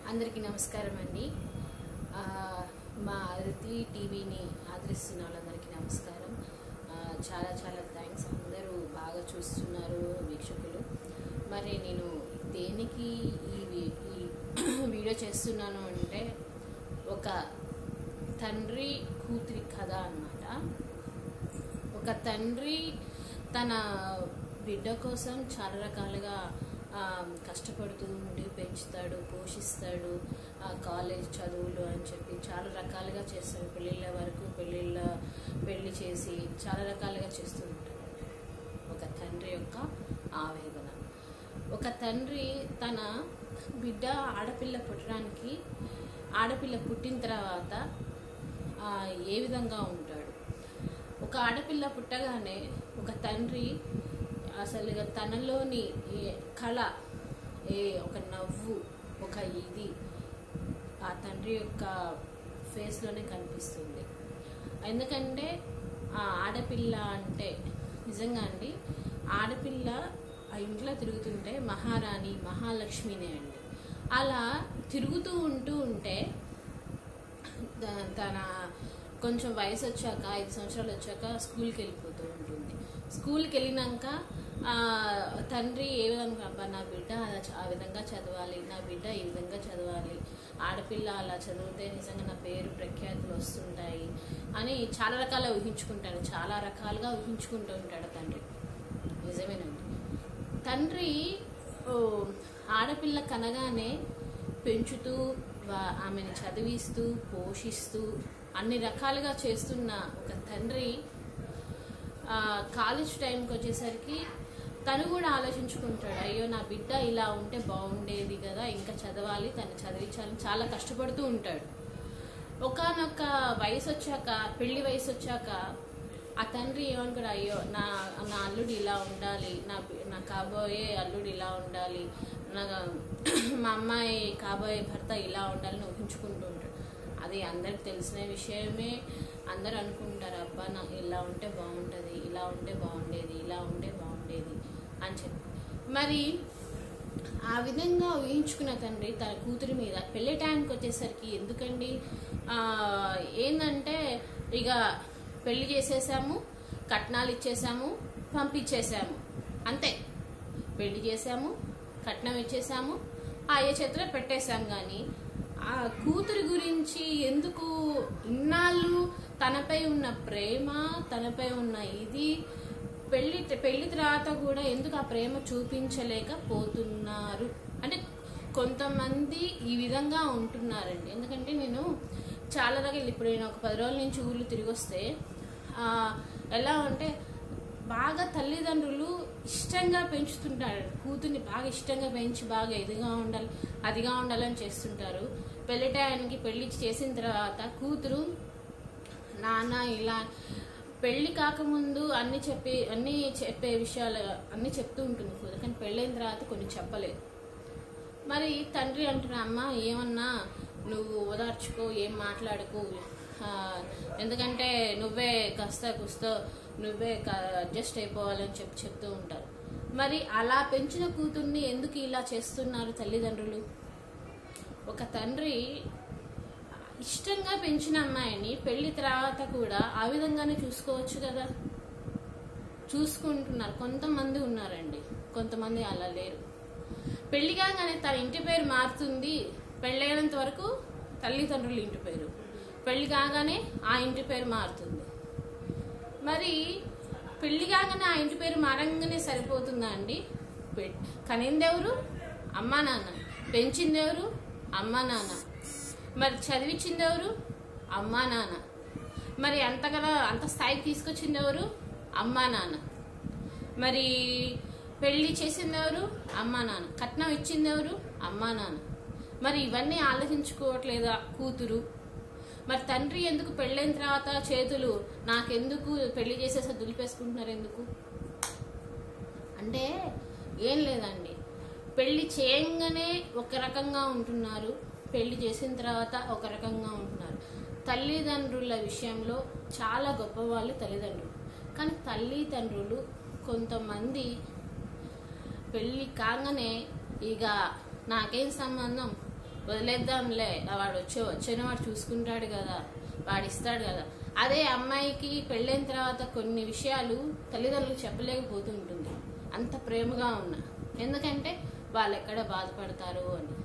అందరికీ నమస్కారం అండి ఆ, మా అదితి టీవీని ఆదరిస్తున్న వాళ్ళందరికీ నమస్కారం ఆ, చాలా చాలా థ్యాంక్స్ అందరూ బాగా చూస్తున్నారు వీక్షకులు మరి నేను దేనికి ఈ వి- ఈ వీడియో చేస్తున్నాను అంటే ఒక తండ్రి కూతురి కథ అన్నమాట ఒక తండ్రి తన బిడ్డ కోసం చాలా రకాలుగా ఆ, కష్టపడుతూ ఉండి పెంచుతాడు పోషిస్తాడు ఆ, కాలేజ్ చదువులు అని చెప్పి చాలా రకాలుగా చేస్తాడు పెళ్ళిళ్ళ వరకు పెళ్ళిళ్ళ పెళ్లి చేసి చాలా రకాలుగా చేస్తూ ఉంటాడు ఒక తండ్రి యొక్క ఆవేదన ఒక తండ్రి తన బిడ్డ ఆడపిల్ల పుట్టడానికి ఆడపిల్ల పుట్టిన తర్వాత ఆ, ఏ విధంగా ఉంటాడు ఒక ఆడపిల్ల పుట్టగానే ఒక తండ్రి అసలు ఇక తనలోని ఏ కళ ఏ ఒక నవ్వు ఒక ఇది ఆ తండ్రి యొక్క ఫేస్లోనే కనిపిస్తుంది ఎందుకంటే ఆ ఆడపిల్ల అంటే నిజంగా అండి ఆడపిల్ల ఆ ఇంట్లో తిరుగుతుంటే మహారాణి మహాలక్ష్మినే అండి అలా తిరుగుతూ ఉంటూ ఉంటే ద- తన కొంచెం వయసు వచ్చాక ఐదు సంవత్సరాలు వచ్చాక స్కూల్కి వెళ్ళిపోతూ ఉంటుంది స్కూల్కి వెళ్ళినాక ఆ, తండ్రి ఏ విధంగా అబ్బా నా బిడ్డ అలా చ- ఆ విధంగా చదవాలి నా బిడ్డ ఈ విధంగా చదవాలి ఆడపిల్ల అలా చదివితే నిజంగా నా పేరు ప్రఖ్యాతులు వస్తుంటాయి అని చాలా రకాల ఊహించుకుంటాడు చాలా రకాలుగా ఊహించుకుంటూ ఉంటాడు తండ్రి నిజమేనండి తండ్రి ఓ, ఆడపిల్ల కనగానే పెంచుతూ వా- ఆమెను చదివిస్తూ పోషిస్తూ అన్ని రకాలుగా చేస్తున్న ఒక తండ్రి ఆ, కాలేజ్ టైంకి వచ్చేసరికి తను కూడా ఆలోచించుకుంటాడు అయ్యో నా బిడ్డ ఇలా ఉంటే బాగుండేది కదా ఇంకా చదవాలి తను చదివించాలని చాలా కష్టపడుతూ ఉంటాడు ఒకనొక వయసు వచ్చాక పెళ్లి వయసు వచ్చాక ఆ తండ్రి ఏమనుకోడు అయ్యో నా నా అల్లుడు ఇలా ఉండాలి నా బి- నా కాబోయే అల్లుడు ఇలా ఉండాలి నా మా అమ్మాయి కాబోయే భర్త ఇలా ఉండాలని ఊహించుకుంటూ ఉంటాడు అది అందరికి తెలిసిన విషయమే అందరు అనుకుంటారు అబ్బా నా ఇలా ఉంటే బాగుంటుంది ఇలా ఉంటే బాగుండేది ఇలా ఉంటే బాగుండేది అని చెప్పి మరి ఆ విధంగా ఊహించుకున్న తండ్రి తన కూతురి మీద పెళ్లి టైంకి వచ్చేసరికి ఎందుకండి ఆ, ఏందంటే ఇక పెళ్లి చేసేసాము కట్నాలు ఇచ్చేసాము పంపించేసాము అంతే పెళ్లి చేసాము కట్నం ఇచ్చేసాము ఆ ఏ చేతిలో పెట్టేశాం కానీ ఆ కూతురి గురించి ఎందుకు ఇన్నాళ్ళు తనపై ఉన్న ప్రేమ తనపై ఉన్న ఇది పెళ్లి పెళ్లి తర్వాత కూడా ఎందుకు ఆ ప్రేమ చూపించలేకపోతున్నారు అంటే కొంతమంది ఈ విధంగా ఉంటున్నారండి ఎందుకంటే నేను చాలా రకాలు ఇప్పుడు నేను ఒక పది రోజుల నుంచి ఊర్లు తిరిగి వస్తే ఆ, ఎలా అంటే బాగా తల్లిదండ్రులు ఇష్టంగా పెంచుతుంటారు కూతుర్ని బాగా ఇష్టంగా పెంచి బాగా ఇదిగా ఉండాలి అదిగా ఉండాలని చేస్తుంటారు పెళ్లి టయానికి పెళ్లి చేసిన తర్వాత కూతురు నాన్న ఇలా పెళ్లి కాకముందు అన్ని చెప్పి అన్ని చెప్పే విషయాలు అన్ని చెప్తూ ఉంటుంది కూతురు కానీ పెళ్ళైన తర్వాత కొన్ని చెప్పలేదు మరి తండ్రి అంటున్నా అమ్మ ఏమన్నా నువ్వు ఓదార్చుకో ఏం మాట్లాడకు ఆ, ఎందుకంటే నువ్వే కాస్త కుస్తో నువ్వే అడ్జస్ట్ అయిపోవాలని చెప్పి చెప్తూ ఉంటారు మరి అలా పెంచిన కూతుర్ని ఎందుకు ఇలా చేస్తున్నారు తల్లిదండ్రులు ఒక తండ్రి ఇష్టంగా పెంచిన అమ్మాయిని పెళ్లి తర్వాత కూడా ఆ విధంగానే చూసుకోవచ్చు కదా చూసుకుంటున్నారు కొంతమంది ఉన్నారండి కొంతమంది అలా లేరు పెళ్లి కాగానే తన ఇంటి పేరు మారుతుంది పెళ్ళైనంత వరకు తల్లిదండ్రుల ఇంటి పేరు పెళ్లి కాగానే ఆ ఇంటి పేరు మారుతుంది మరి పెళ్లి కాగానే ఆ ఇంటి పేరు మారంగానే సరిపోతుందా అండి పె- కనిందెవరు అమ్మా నాన్న పెంచిందెవరు అమ్మా నాన్న మరి చదివించిందెవరు అమ్మా నాన్న మరి అంతగా అంత స్థాయికి తీసుకొచ్చింది ఎవరు అమ్మా నాన్న మరి పెళ్లి చేసింది ఎవరు అమ్మా నాన్న కట్నం ఇచ్చింది ఎవరు అమ్మా నాన్న మరి ఇవన్నీ ఆలోచించుకోవట్లేదా కూతురు మరి తండ్రి ఎందుకు పెళ్ళైన తర్వాత చేతులు నాకెందుకు పెళ్లి చేసేసా దులిపేసుకుంటున్నారు ఎందుకు అంటే ఏం లేదండి పెళ్లి చేయంగానే ఒక రకంగా ఉంటున్నారు పెళ్లి చేసిన తర్వాత ఒక రకంగా ఉంటున్నారు తల్లిదండ్రుల విషయంలో చాలా గొప్పవాళ్ళు తల్లిదండ్రులు కానీ తల్లిదండ్రులు కొంతమంది పెళ్ళి కాగానే ఇక నాకేం సంబంధం వదిలేద్దాంలే ఆ వాడు వచ్చే వచ్చిన వాడు చూసుకుంటాడు కదా వాడు ఇస్తాడు కదా అదే అమ్మాయికి పెళ్ళైన తర్వాత కొన్ని విషయాలు తల్లిదండ్రులకు చెప్పలేకపోతుంటుంది అంత ప్రేమగా ఉన్నా ఎందుకంటే వాళ్ళు ఎక్కడ బాధపడతారు అని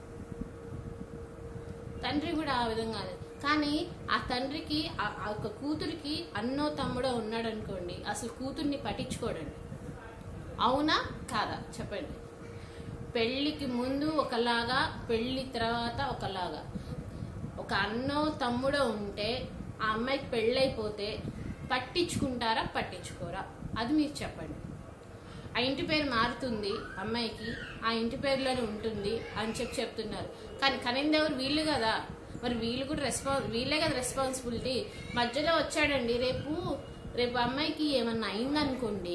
తండ్రి కూడా ఆ విధంగా కానీ ఆ తండ్రికి ఆ- ఆ ఒక కూతురికి అన్నో తమ్ముడో ఉన్నాడు అనుకోండి అసలు కూతుర్ని పట్టించుకోడండి అవునా కాదా చెప్పండి పెళ్ళికి ముందు ఒకలాగా పెళ్లి తర్వాత ఒకలాగా ఒక అన్నో తమ్ముడో ఉంటే ఆ అమ్మాయికి పెళ్ళైపోతే పట్టించుకుంటారా పట్టించుకోరా అది మీరు చెప్పండి ఆ ఇంటి పేరు మారుతుంది అమ్మాయికి ఆ ఇంటి పేరులోనే ఉంటుంది అని చెప్పి చెప్తున్నారు కానీ కనింది ఎవరు వీళ్ళు కదా మరి వీళ్ళు కూడా రెస్పాన్స్ వీళ్ళే కదా రెస్పాన్సిబిలిటీ మధ్యలో వచ్చాడండి రేపు రేపు అమ్మాయికి ఏమన్నా అయిందనుకోండి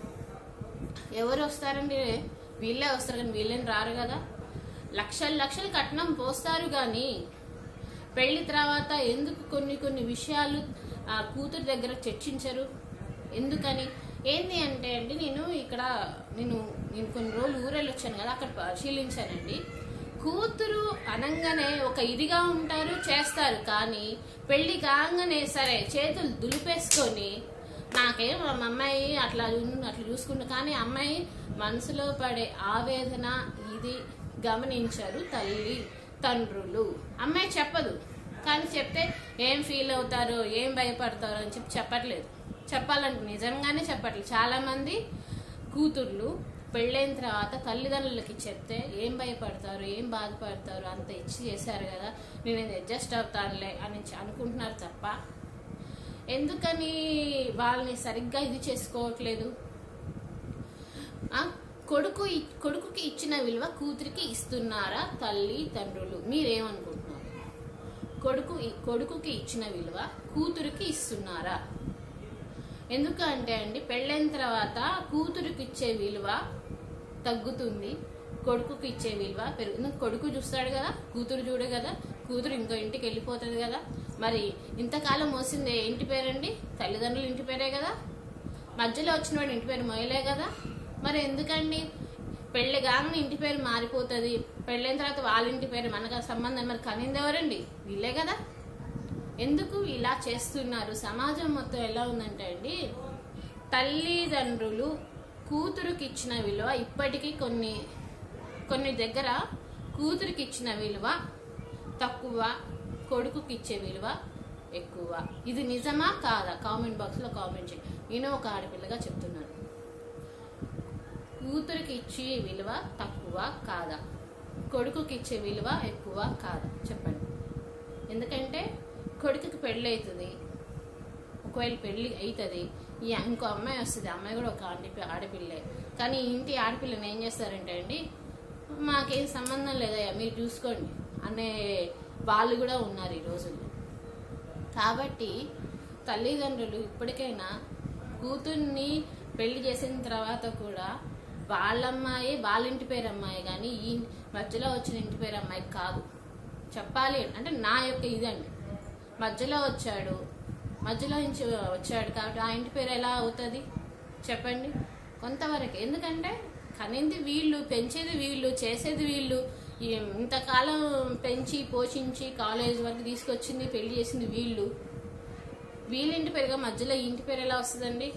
ఎవరు వస్తారండి వీళ్ళే వస్తారు కానీ వీళ్ళేం రారు కదా లక్షలు లక్షలు కట్నం పోస్తారు కానీ పెళ్లి తర్వాత ఎందుకు కొన్ని కొన్ని విషయాలు ఆ కూతురు దగ్గర చర్చించరు ఎందుకని ఏంది అంటే అండి నేను ఇక్కడ నేను నేను కొన్ని రోజులు ఊరెళ్ళి వచ్చాను కదా అక్కడ పరిశీలించానండి కూతురు అనంగానే ఒక ఇదిగా ఉంటారు చేస్తారు కానీ పెళ్లి కాగానే సరే చేతులు దులిపేసుకొని నాకేం మా అమ్మాయి అట్లా ఉన్- అట్లా చూసుకుంటా కానీ అమ్మాయి మనసులో పడే ఆవేదన ఇది గమనించారు తల్లి తండ్రులు అమ్మాయి చెప్పదు కానీ చెప్తే ఏం ఫీల్ అవుతారో ఏం భయపడతారో అని చెప్పి చెప్పట్లేదు చెప్పాలంటే నిజంగానే చెప్పట్లేదు చాలా మంది కూతుర్లు పెళ్ళైన తర్వాత తల్లిదండ్రులకి చెప్తే ఏం భయపడతారు ఏం బాధపడతారు అంత ఇచ్చి చేశారు కదా నేను ఇది అడ్జస్ట్ అవుతానులే అని చ- అనుకుంటున్నారు తప్ప ఎందుకని వాళ్ళని సరిగ్గా ఇది చేసుకోవట్లేదు ఆ, కొడుకు ఇ- కొడుకుకి ఇచ్చిన విలువ కూతురికి ఇస్తున్నారా తల్లి తండ్రులు మీరేమనుకుంటున్నారు కొడుకు ఇ- కొడుకుకి ఇచ్చిన విలువ కూతురికి ఇస్తున్నారా ఎందుకంటే అండి పెళ్ళైన తర్వాత కూతురికి ఇచ్చే విలువ తగ్గుతుంది కొడుకుకి ఇచ్చే విలువ పెరుగుతుంది కొడుకు చూస్తాడు కదా కూతురు చూడు కదా కూతురు ఇంకో ఇంటికి వెళ్ళిపోతుంది కదా మరి ఇంతకాలం మోసింది ఏ ఇంటి పేరండి తల్లిదండ్రులు ఇంటి పేరే కదా మధ్యలో వచ్చిన వాడు ఇంటి పేరు మొయలే కదా మరి ఎందుకండి పెళ్లి కాగానే ఇంటి పేరు మారిపోతుంది పెళ్ళైన తర్వాత వాళ్ళ ఇంటి పేరు మనకు సంబంధం మరి కనింది ఎవరండి వీళ్ళే కదా ఎందుకు ఇలా చేస్తున్నారు సమాజం మొత్తం ఎలా ఉందంటే అండి తల్లిదండ్రులు కూతురుకి ఇచ్చిన విలువ ఇప్పటికీ కొన్ని కొన్ని దగ్గర కూతురికి ఇచ్చిన విలువ తక్కువ కొడుకుకి ఇచ్చే విలువ ఎక్కువ ఇది నిజమా కాదా కామెంట్ బాక్స్ లో కామెంట్ చేయండి నేను ఒక ఆడపిల్లగా చెప్తున్నాను కూతురికి ఇచ్చే విలువ తక్కువ కాదా కొడుకుకి ఇచ్చే విలువ ఎక్కువ కాదా చెప్పండి ఎందుకంటే కొడుకుకి పెళ్ళి అవుతుంది ఒకవేళ పెళ్ళి అవుతుంది ఈ ఇంకో అమ్మాయి వస్తుంది అమ్మాయి కూడా ఒక ఆంటీ ఆడపిల్లే కానీ ఈ ఇంటి ఆడపిల్లని ఏం చేస్తారంటే అండి మాకేం సంబంధం లేదయ్యా మీరు చూసుకోండి అనే వాళ్ళు కూడా ఉన్నారు ఈ రోజుల్లో కాబట్టి తల్లిదండ్రులు ఇప్పటికైనా కూతుర్ని పెళ్లి చేసిన తర్వాత కూడా వాళ్ళ అమ్మాయి వాళ్ళ ఇంటి పేరు అమ్మాయి కానీ ఈ మధ్యలో వచ్చిన ఇంటి పేరు అమ్మాయి కాదు చెప్పాలి అంటే నా యొక్క ఇదండి మధ్యలో వచ్చాడు మధ్యలో నుంచి వచ్చాడు కాబట్టి ఆ ఇంటి పేరు ఎలా అవుతుంది చెప్పండి కొంతవరకు ఎందుకంటే కనింది వీళ్ళు పెంచేది వీళ్ళు చేసేది వీళ్ళు ఈ ఇంతకాలం పెంచి పోషించి కాలేజ్ వరకు తీసుకొచ్చింది పెళ్లి చేసింది వీళ్ళు వీళ్ళింటి పేరుగా మధ్యలో ఈ ఇంటి పేరు ఎలా వస్తుందండి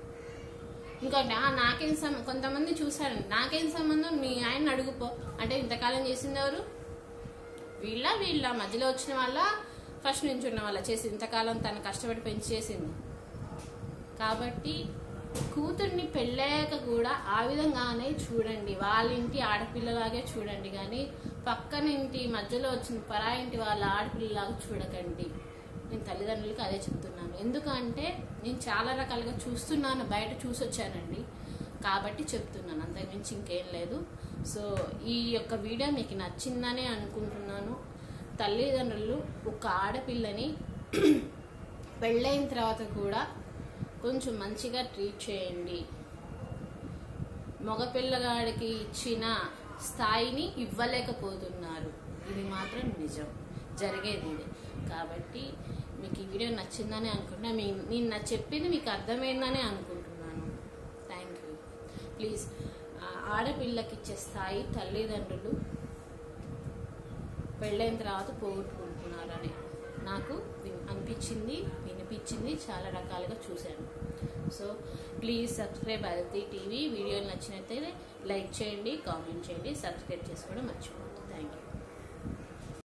ఇంకోటి "ఆ, నాకేం సం- కొంతమంది చూసారండి నాకేం సంబంధం మీ ఆయన అడుగుపో అంటే ఇంతకాలం చేసింది ఎవరు వీళ్ళ వీళ్ళ మధ్యలో వచ్చిన వాళ్ళ ఫస్ట్ నుంచి ఉన్న వాళ్ళ చేసి ఇంతకాలం తను కష్టపడి పెంచి చేసింది కాబట్టి కూతుర్ని పెళ్ళాక కూడా ఆ విధంగానే చూడండి వాళ్ళ ఇంటి ఆడపిల్లలాగే చూడండి కానీ పక్కనింటి మధ్యలో వచ్చిన పరాయింటి వాళ్ళ ఆడపిల్లలాగా చూడకండి నేను తల్లిదండ్రులకి అదే చెప్తున్నాను ఎందుకంటే నేను చాలా రకాలుగా చూస్తున్నాను బయట చూసొచ్చానండి కాబట్టి చెప్తున్నాను అంతకుమించి ఇంకేం లేదు సో ఈ యొక్క వీడియో మీకు నచ్చిందనే అనుకుంటున్నాను తల్లిదండ్రులు ఒక ఆడపిల్లని పెళ్ళైన తర్వాత కూడా కొంచెం మంచిగా ట్రీట్ చేయండి మగపిల్లగాడికి ఇచ్చిన స్థాయిని ఇవ్వలేకపోతున్నారు ఇది మాత్రం నిజం జరిగేది ఇది కాబట్టి మీకు ఈ వీడియో నచ్చిందని అనుకుంటున్నా మీ నేను నా చెప్పింది మీకు అర్థమైందని అనుకుంటున్నాను థ్యాంక్ యూ ప్లీజ్ ఆడపిల్లకి ఇచ్చే స్థాయి తల్లిదండ్రులు పెళ్ళైన తర్వాత పోగొట్టుకుంటున్నారని నాకు విన్- అనిపించింది వినిపించింది చాలా రకాలుగా చూశాను so please subscribe Aditi TV వీడియోలు నచ్చినట్లయితే లైక్ చేయండి కామెంట్ చేయండి సబ్స్క్రైబ్ చేసుకోవడం మర్చిపోవద్దు థ్యాంక్ యూ